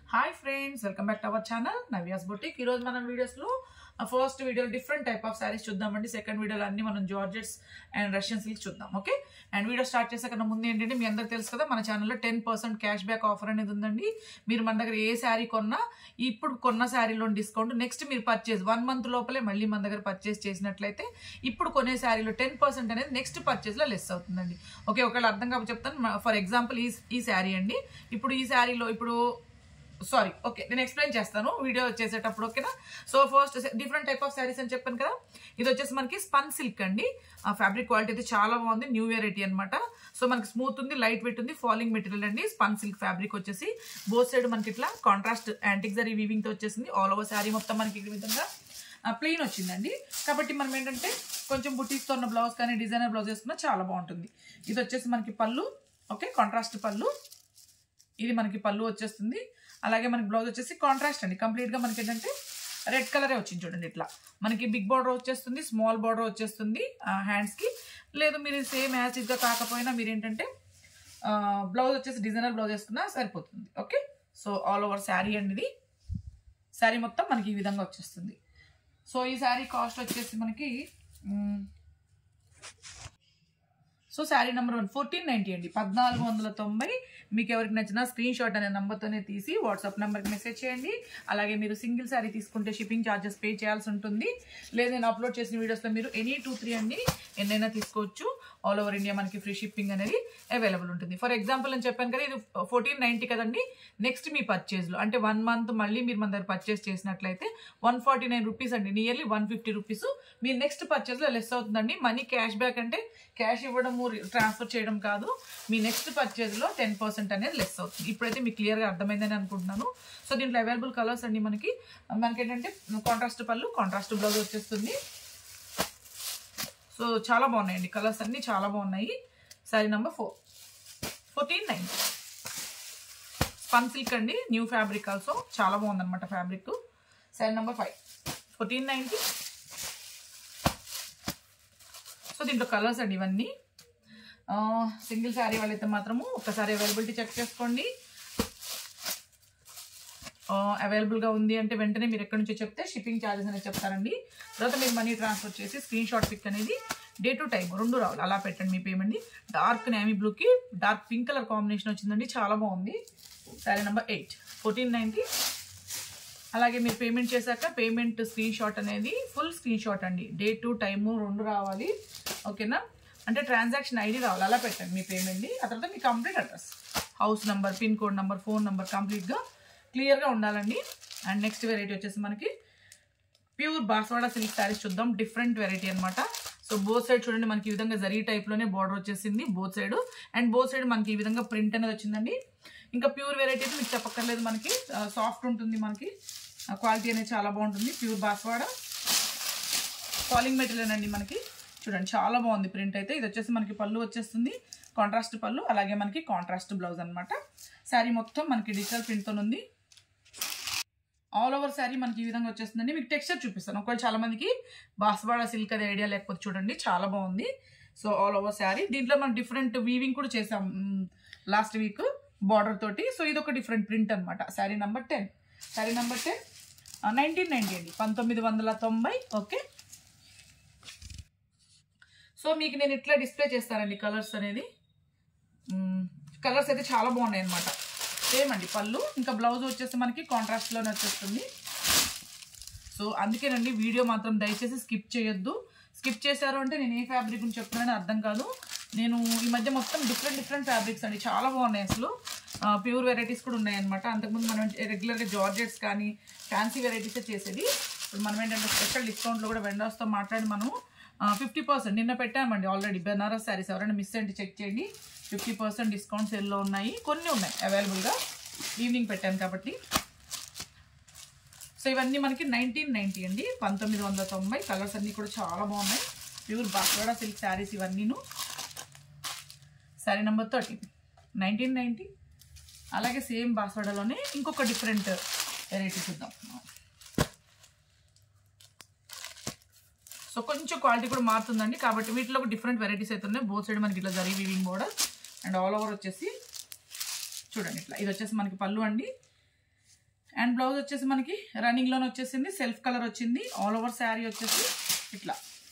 hi friends welcome back to our channel Navya's boutique ఈరోజు మనం వీడియోస్లో first video different type of saris చూద్దామండి second వీడియోలో అన్ని మనం జార్జెట్స్ అండ్ రష్యన్ సిల్క్ చూద్దాం ఓకే అండ్ వీడియో స్టార్ట్ చేసే కన్నా ముందు ఏంటంటే మీ అందరికి తెలుసు కదా మన ఛానల్లో ten percent cash back offer అనేది ఉందండి మీరు మన దగ్గర ఏ శారీ కొన్నా ఇప్పుడు కొన్న శారీలో డిస్కౌంట్ నెక్స్ట్ మీరు పర్చేస్ వన్ మంత్ లోపలే మళ్ళీ మన దగ్గర పర్చేస్ చేసినట్లయితే ఇప్పుడు కొనే శారీలో టెన్ పర్సెంట్ అనేది నెక్స్ట్ పర్చేస్లో లెస్ అవుతుందండి ఓకే ఒకవేళ అర్థం కాకపోతే చెప్తాను ఫర్ ఎగ్జాంపుల్ ఈ ఈ శారీ అండి ఇప్పుడు ఈ శారీలో ఇప్పుడు సారీ ఓకే నేను ఎక్స్ప్లెయిన్ చేస్తాను వీడియో చేసేటప్పుడు ఓకేనా so first different type of saris అని చెప్పాను కదా ఇది వచ్చేసి మనకి స్పన్ సిల్క్ అండి ఆ ఫ్యాబ్రిక్ క్వాలిటీ అయితే చాలా బాగుంది న్యూ వెరైటీ అనమాట సో మనకి స్మూత్ ఉంది లైట్ వెయిట్ ఉంది ఫాలింగ్ మెటీరియల్ అండి స్పన్ సిల్క్ ఫ్యాబ్రిక్ వచ్చేసి బోత్ సైడ్ మనకి ఇట్లా కాంట్రాస్ట్ యాంటిక్ జరీ వీవింగ్ తో వచ్చేసింది ఆల్ ఓవర్ శారీ మొత్తం మనకి ఈ విధంగా ప్లెయిన్ వచ్చిందండి కాబట్టి మనం ఏంటంటే కొంచెం బుటీస్తో ఉన్న బ్లౌజ్ కానీ డిజైనర్ బ్లౌజ్ వేసుకున్నా చాలా బాగుంటుంది ఇది వచ్చేసి మనకి పళ్ళు ఓకే కాంట్రాస్ట్ పళ్ళు ఇది మనకి పళ్ళు వచ్చేస్తుంది అలాగే మనకి బ్లౌజ్ వచ్చేసి కాంట్రాస్ట్ అండి కంప్లీట్గా మనకి ఏంటంటే రెడ్ కలరే వచ్చింది చూడండి ఇట్లా మనకి బిగ్ బార్డర్ వచ్చేస్తుంది స్మాల్ బార్డర్ వచ్చేస్తుంది హ్యాండ్స్కి లేదు మీరు సేమ్ యాసిడ్గా కాకపోయినా మీరు ఏంటంటే బ్లౌజ్ వచ్చేసి డిజైనర్ బ్లౌజ్ వేసుకున్నా సరిపోతుంది okay so all over sari అండి ఇది శారీ మొత్తం మనకి ఈ విధంగా వచ్చేస్తుంది సో ఈ శారీ కాస్ట్ వచ్చేసి మనకి so sari number one fourteen ninety అండి పద్నాలుగు వందల తొంభై మీకు ఎవరికి నచ్చిన స్క్రీన్ షాట్ అనే నెంబర్తోనే తీసి వాట్సాప్ నెంబర్కి మెసేజ్ చేయండి అలాగే మీరు సింగిల్ శారీ తీసుకుంటే షిప్పింగ్ ఛార్జెస్ పే చేయాల్సి ఉంటుంది లేదు నేను అప్లోడ్ చేసిన వీడియోస్లో మీరు ఎనీ టూ త్రీ అండి ఎన్నైనా తీసుకోవచ్చు ఆల్ ఓవర్ ఇండియా మనకి ఫ్రీ షిప్పింగ్ అనేది అవైలబుల్ ఉంటుంది ఫర్ ఎగ్జాంపుల్ నేను చెప్పాను కదా ఇది ఫోర్టీన్ నైంటీ కదండి నెక్స్ట్ మీ పర్చేజ్లో అంటే వన్ మంత్ మళ్ళీ మీరు మన దగ్గర పర్చేస్ చేసినట్లయితే వన్ ఫార్టీ నైన్ రూపీస్ అండి నియర్లీ వన్ ఫిఫ్టీ రూపీస్ మీ నెక్స్ట్ పర్చేస్లో లెస్ అవుతుందండి మనీ క్యాష్ బ్యాక్ అంటే క్యాష్ ఇవ్వడము ట్రాన్స్ఫర్ చేయడం కాదు మీ నెక్స్ట్ పర్చేజ్లో టెన్ పర్సెంట్ అనేది లెస్ అవుతుంది ఇప్పుడైతే మీకు క్లియర్గా అర్థమైందని అనుకుంటున్నాను సో దీంట్లో అవైలబుల్ కలర్స్ అండి మనకి మనకి ఏంటంటే కాంట్రాస్ట్ పళ్ళు కాంట్రాస్ట్ బ్లౌజ్ వచ్చేస్తుంది సో చాలా బాగున్నాయండి కలర్స్ అన్నీ చాలా బాగున్నాయి sari number four fourteen nine spun silk అండి న్యూ ఫ్యాబ్రిక్ ఆల్సో చాలా బాగుందన్నమాట fabric sari number five fourteen ninety so దీంట్లో కలర్స్ అండి ఇవన్నీ సింగిల్ శారీ వాళ్ళైతే మాత్రము ఒక్కసారి అవైలబిలిటీ చెక్ చేసుకోండి అవైలబుల్గా ఉంది అంటే వెంటనే మీరు ఎక్కడి నుంచో చెప్తే షిప్పింగ్ ఛార్జెస్ అనేది చెప్తారండి తర్వాత మీరు మనీ ట్రాన్స్ఫర్ చేసి స్క్రీన్ షాట్ పిక్ అనేది డే టు టైం రెండు రావాలి అలా పెట్టండి మీ పేమెంట్ డార్క్ నేమీ బ్లూకి డార్క్ పింక్ కలర్ కాంబినేషన్ వచ్చిందండి చాలా బాగుంది sari number eight fourteen ninety అలాగే మీరు పేమెంట్ చేశాక పేమెంట్ స్క్రీన్ షాట్ అనేది ఫుల్ స్క్రీన్ షాట్ అండి డే టు టైము రెండు రావాలి ఓకేనా అంటే ట్రాన్సాక్షన్ ఐడి రావాలి అలా పెట్టండి మీ పేమెంట్ని ఆ తర్వాత మీ complete address house number pin code number phone number కంప్లీట్గా క్లియర్గా ఉండాలండి అండ్ నెక్స్ట్ వెరైటీ వచ్చేసి మనకి ప్యూర్ బాస్వాడా సిల్క్ శారీస్ చూద్దాం డిఫరెంట్ వెరైటీ అనమాట సో బోత్ సైడ్ చూడండి మనకి ఈ విధంగా జరీ టైప్లోనే బార్డర్ వచ్చేసింది both side and both side మనకి ఈ విధంగా ప్రింట్ అనేది వచ్చిందండి ఇంకా ప్యూర్ వెరైటీ అయితే మీకు చెప్పక్కర్లేదు మనకి సాఫ్ట్ ఉంటుంది మనకి క్వాలిటీ అనేది చాలా బాగుంటుంది ప్యూర్ బాస్వాడ ఫాలింగ్ మెటీరియల్ అండి మనకి చూడండి చాలా బాగుంది ప్రింట్ అయితే ఇది వచ్చేసి మనకి పళ్ళు వచ్చేస్తుంది కాంట్రాస్ట్ పళ్ళు అలాగే మనకి కాంట్రాస్ట్ బ్లౌజ్ అనమాట శారీ మొత్తం మనకి డిజిటల్ ప్రింట్తో ఉంది ఆల్ ఓవర్ శారీ మనకి ఈ విధంగా వచ్చేస్తుందండి మీకు టెక్స్చర్ చూపిస్తాను ఒకవేళ చాలా మందికి బాస్వాడ సిల్క్ అది ఐడియా లేకపోతే చూడండి చాలా బాగుంది సో ఆల్ ఓవర్ శారీ దీంట్లో మనం డిఫరెంట్ వీవింగ్ కూడా చేసాం లాస్ట్ వీక్ బార్డర్ తోటి సో ఇది ఒక డిఫరెంట్ ప్రింట్ అనమాట sari number ten sari number ten nineteen ninety అండి పంతొమ్మిది వందల తొంభై ఓకే సో మీకు నేను ఇట్లా డిస్ప్లే చేస్తానండి కలర్స్ అనేది కలర్స్ అయితే చాలా బాగున్నాయి అనమాట సేమ్ అండి పళ్ళు ఇంకా బ్లౌజ్ వచ్చేసి మనకి కాంట్రాస్ట్లోనే వచ్చేస్తుంది సో అందుకేనండి వీడియో మాత్రం దయచేసి స్కిప్ చేయొద్దు స్కిప్ చేశారు అంటే నేను ఏ ఫ్యాబ్రిక్ గురించి చెప్తున్నానని అర్థం కాదు నేను ఈ మధ్య మొత్తం డిఫరెంట్ డిఫరెంట్ ఫ్యాబ్రిక్స్ అండి చాలా బాగున్నాయి అసలు ప్యూర్ వెరైటీస్ కూడా ఉన్నాయన్నమాట అంతకుముందు మనం రెగ్యులర్గా జార్జెట్స్ కానీ ఫ్యాన్సీ వెరైటీసే చేసేది ఇప్పుడు మనం ఏంటంటే స్పెషల్ డిస్కౌంట్లో కూడా వెండర్స్తో మాట్లాడి మనం ఫిఫ్టీ పర్సెంట్ నిన్న పెట్టామండి ఆల్రెడీ బెనారస్ శారీస్ ఎవరైనా మిస్ అంటే చెక్ చేయండి ఫిఫ్టీ పర్సెంట్ డిస్కౌంట్స్ ఎల్లో ఉన్నాయి కొన్ని ఉన్నాయి అవైలబుల్గా ఈవినింగ్ పెట్టాను కాబట్టి సో ఇవన్నీ మనకి నైన్టీన్ నైంటీ అండి పంతొమ్మిది వందల తొంభై కలర్స్ అన్నీ కూడా చాలా బాగున్నాయి ప్యూర్ బాస్వాడా సిల్క్ శారీస్ ఇవన్నీను sari number thirteen nineteen ninety అలాగే సేమ్ బాస్వాడాలోనే ఇంకొక డిఫరెంట్ వెరైటీ చూద్దాం సో కొంచెం క్వాలిటీ కూడా మారుతుందండి కాబట్టి వీటిలో డిఫరెంట్ వెరైటీస్ అయితే ఉన్నాయి బోత్ సైడ్ మనకి ఇట్లా zari weaving border and all over వచ్చేసి చూడండి ఇట్లా ఇది వచ్చేసి మనకి పళ్ళు అండి అండ్ బ్లౌజ్ వచ్చేసి మనకి రన్నింగ్లోనే వచ్చేసింది సెల్ఫ్ కలర్ వచ్చింది ఆల్ ఓవర్ శారీ వచ్చేసి ఇట్లా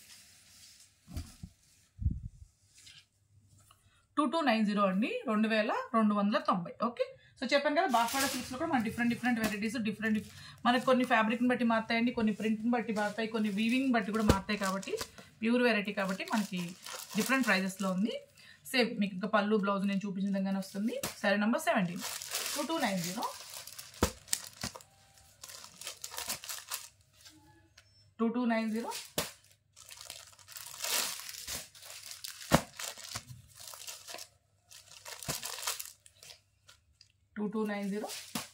టూ టూ నైన్ జీరో అండి రెండు వేల రెండు వందల తొంభై ఓకే సో చెప్పాను కదా బాస్వాడా సిల్క్స్లో కూడా మన డిఫరెంట్ డిఫరెంట్ వెరైటీస్ డిఫరెంట్ మనకి కొన్ని ఫ్యాబ్రిక్ని బట్టి మారుతాయండి కొన్ని ప్రింట్ని బట్టి మారుతాయి కొన్ని వీవింగ్ బట్టి కూడా మారుతాయి కాబట్టి ప్యూర్ వెరైటీ కాబట్టి మనకి డిఫరెంట్ ప్రైజెస్లో ఉంది సేమ్ మీకు ఇంకా పళ్ళు బ్లౌజ్ నేను చూపించిన విధంగానే వస్తుంది సరే number seventeen two two nine zero two two nine zero two two nine zero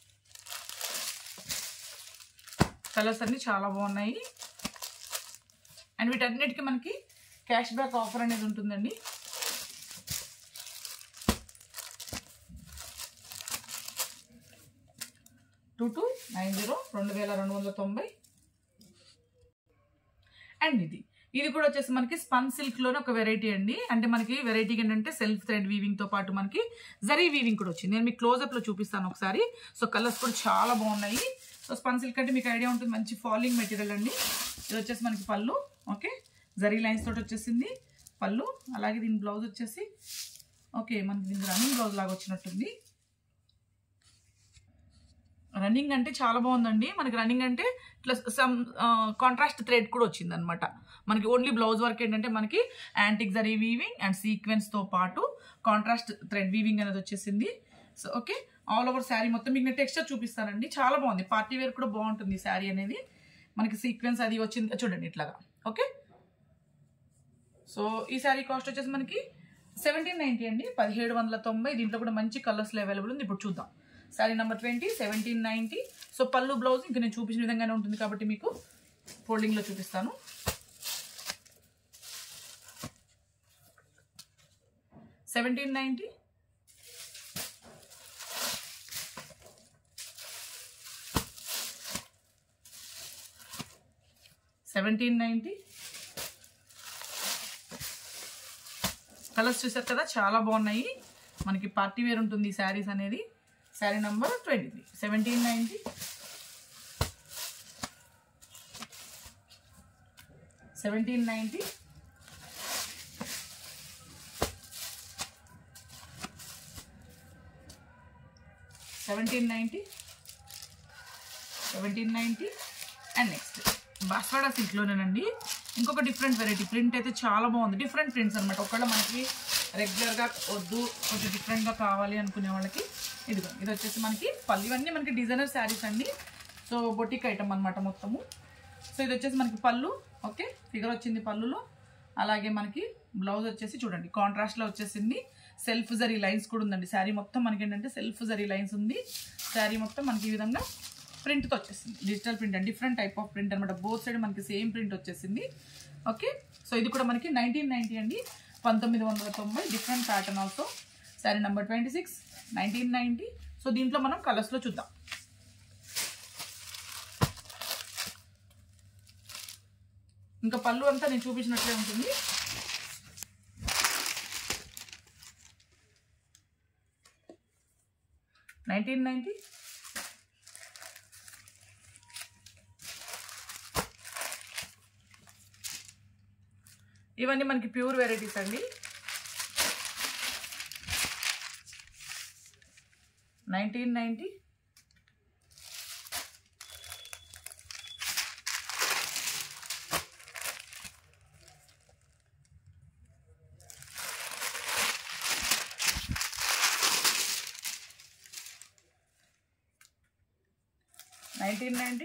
colours అన్నీ చాలా బాగున్నాయి అండ్ వీటన్నిటికీ మనకి క్యాష్ బ్యాక్ ఆఫర్ అనేది ఉంటుందండి టూ టూ నైన్ జీరో రెండు వేల రెండు వందల తొంభై అండ్ ఇది ఇది కూడా వచ్చేసి మనకి స్పన్ సిల్క్ లోనే ఒక వెరైటీ అండి అంటే మనకి వెరైటీ ఏంటంటే సెల్ఫ్ థ్రెడ్ వీవింగ్ తో పాటు మనకి జరీ వీవింగ్ కూడా వచ్చింది నేను మీకు క్లోజ్అప్ లో చూపిస్తాను ఒకసారి సో కలర్స్ కూడా చాలా బాగున్నాయి సో స్పన్ సిల్క్ అంటే మీకు ఐడియా ఉంటుంది మంచి ఫాలింగ్ మెటీరియల్ అండి ఇది వచ్చేసి మనకి పళ్ళు ఓకే జరీ లైన్స్ తోటి వచ్చేసింది పళ్ళు అలాగే దీని బ్లౌజ్ వచ్చేసి ఓకే మనకి దీని రన్నింగ్ బ్లౌజ్ లాగా వచ్చినట్టుంది రన్నింగ్ అంటే చాలా బాగుందండి మనకి రన్నింగ్ అంటే ఇట్లా సమ్ కాంట్రాస్ట్ థ్రెడ్ కూడా వచ్చింది అనమాట మనకి ఓన్లీ బ్లౌజ్ వర్క్ ఏంటంటే మనకి యాంటిక్ జరీ వీవింగ్ అండ్ సీక్వెన్స్తో పాటు కాంట్రాస్ట్ థ్రెడ్ వీవింగ్ అనేది వచ్చేసింది so okay all over sari మొత్తం మీకు నేను టెక్స్చర్ చూపిస్తానండి చాలా బాగుంది పార్టీ వేర్ కూడా బాగుంటుంది శారీ అనేది మనకి సీక్వెన్స్ అది వచ్చింది చూడండి ఇట్లాగా ఓకే సో ఈ శారీ కాస్ట్ వచ్చేసి మనకి సెవెంటీన్ నైంటీ అండి పదిహేడు వందల తొంభై దీంట్లో కూడా మంచి కలర్స్లో అవైలబుల్ ఉంది ఇప్పుడు చూద్దాం sari number twenty seventeen ninety so పళ్ళు బ్లౌజ్ ఇంకా నేను చూపించిన విధంగానే ఉంటుంది కాబట్టి మీకు ఫోల్డింగ్లో చూపిస్తాను seventeen ninety seventeen ninety colours చూసారు కదా చాలా బాగున్నాయి మనకి పార్టీ వేర్ ఉంటుంది ఈ శారీస్ అనేది sari number twenty three seventeen ninety seventeen ninety seventeen ninety seventeen ninety and next బాస్వాడా సిల్క్లోనేనండి ఇంకొక డిఫరెంట్ వెరైటీ ప్రింట్ అయితే చాలా బాగుంది డిఫరెంట్ ప్రింట్స్ అనమాట ఒకవేళ మనకి రెగ్యులర్గా వద్దు కొంచెం డిఫరెంట్గా కావాలి అనుకునే వాళ్ళకి ఇదిగో ఇది వచ్చేసి మనకి పళ్ళు ఇవన్నీ మనకి డిజైనర్ శారీస్ అండి సో బొటిక్ ఐటమ్ అనమాట మొత్తము సో ఇది వచ్చేసి మనకి పళ్ళు ఓకే ఫిగర్ వచ్చింది పళ్ళులో అలాగే మనకి బ్లౌజ్ వచ్చేసి చూడండి కాంట్రాస్ట్లో వచ్చేసింది సెల్ఫ్ జరీ లైన్స్ కూడా ఉందండి శారీ మొత్తం మనకి ఏంటంటే సెల్ఫ్ జరీ లైన్స్ ఉంది శారీ మొత్తం మనకి ఈ విధంగా ప్రింట్తో వచ్చేసింది digital print and different type of print అనమాట బోత్ సైడ్ మనకి సేమ్ ప్రింట్ వచ్చేసింది ఓకే సో ఇది కూడా మనకి నైన్టీన్ నైన్టీ అండి పంతొమ్మిది వందల తొంభై different pattern also sari number twenty six nineteen ninety so దీంట్లో మనం కలర్స్లో చూద్దాం ఇంకా పళ్ళు అంతా నేను చూపించినట్లే ఉంటుంది నైన్టీన్ నైన్టీ ఇవన్నీ మనకి ప్యూర్ వెరైటీస్ అండి nineteen ninety nineteen ninety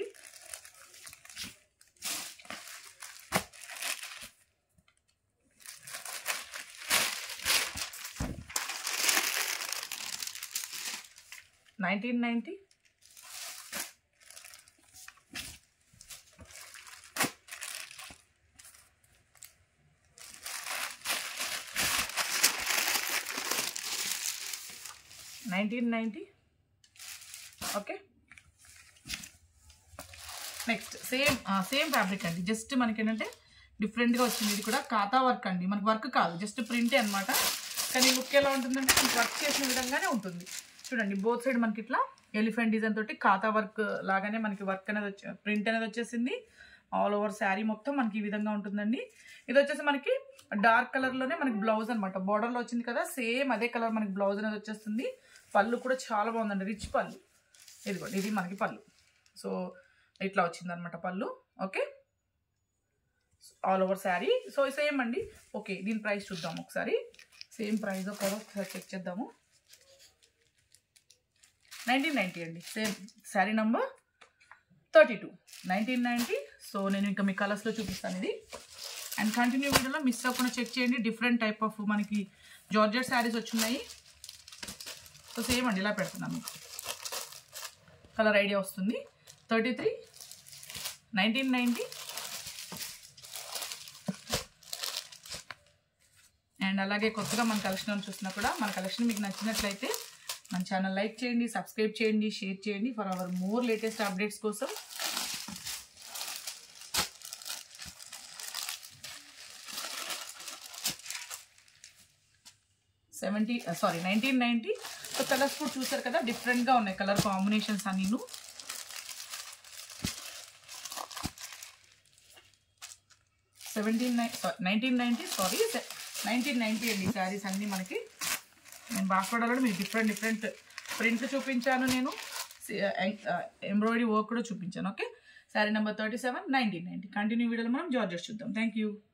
nineteen ninety nineteen ninety okay next same same fabric అండి జస్ట్ మనకి ఏంటంటే డిఫరెంట్గా వచ్చింది ఇది కూడా కాతా వర్క్ అండి మనకి వర్క్ కాదు జస్ట్ ప్రింటే అనమాట కానీ లుక్ ఎలా ఉంటుందంటే మనకి వర్క్ చేసిన విధంగానే ఉంటుంది చూడండి బోత్ సైడ్ మనకి ఇట్లా ఎలిఫెంట్ డిజైన్ తోటి ఖాతా వర్క్ లాగానే మనకి వర్క్ అనేది వచ్చే ప్రింట్ అనేది వచ్చేసింది ఆల్ ఓవర్ శారీ మొత్తం మనకి ఈ విధంగా ఉంటుందండి ఇది వచ్చేసి మనకి డార్క్ కలర్లోనే మనకి బ్లౌజ్ అనమాట బార్డర్లో వచ్చింది కదా సేమ్ అదే కలర్ మనకి బ్లౌజ్ అనేది వచ్చేస్తుంది పళ్ళు కూడా చాలా బాగుందండి రిచ్ పళ్ళు ఇదిగోండి ఇది మనకి పళ్ళు సో ఇట్లా వచ్చింది అనమాట పళ్ళు okay all over sari so same అండి ఓకే దీని ప్రైస్ చూద్దాం ఒకసారి సేమ్ ప్రైస్ కూడా ఒకసారి చెక్ చేద్దాము నైన్టీన్ నైంటీ అండి same sari number thirty two nineteen ninety so నేను ఇంకా మీ కలర్స్లో చూపిస్తాను ఇది అండ్ కంటిన్యూ వీడియోలో మిస్ అవ్వకుండా చెక్ చేయండి డిఫరెంట్ టైప్ ఆఫ్ మనకి georgette saris so same same అండి ఇలా పెడుతున్నాను మీకు కలర్ ఐడియా వస్తుంది thirty three nineteen ninety and అలాగే కొత్తగా మన కలెక్షన్ చూసినా కూడా మన కలెక్షన్ మీకు నచ్చినట్లయితే మన ఛానల్ లైక్ చేయండి సబ్స్క్రైబ్ చేయండి షేర్ చేయండి for our more latest updates కోసం seventy sorry nineteen ninety so colours కూడా చూసారు కదా డిఫరెంట్గా ఉన్నాయి కలర్ కాంబినేషన్స్ అన్నీను seventeen nine nineteen ninety sorry nineteen ninety అండి శారీస్ అన్నీ మనకి నేను బాస్పడాలో మీకు డిఫరెంట్ డిఫరెంట్ ప్రింట్ చూపించాను నేను ఎంబ్రాయిడరీ వర్క్ కూడా చూపించాను okay sari number thirty seven nineteen ninety continue వీడియోలో మనం జార్జెస్ చూద్దాం థ్యాంక్ యూ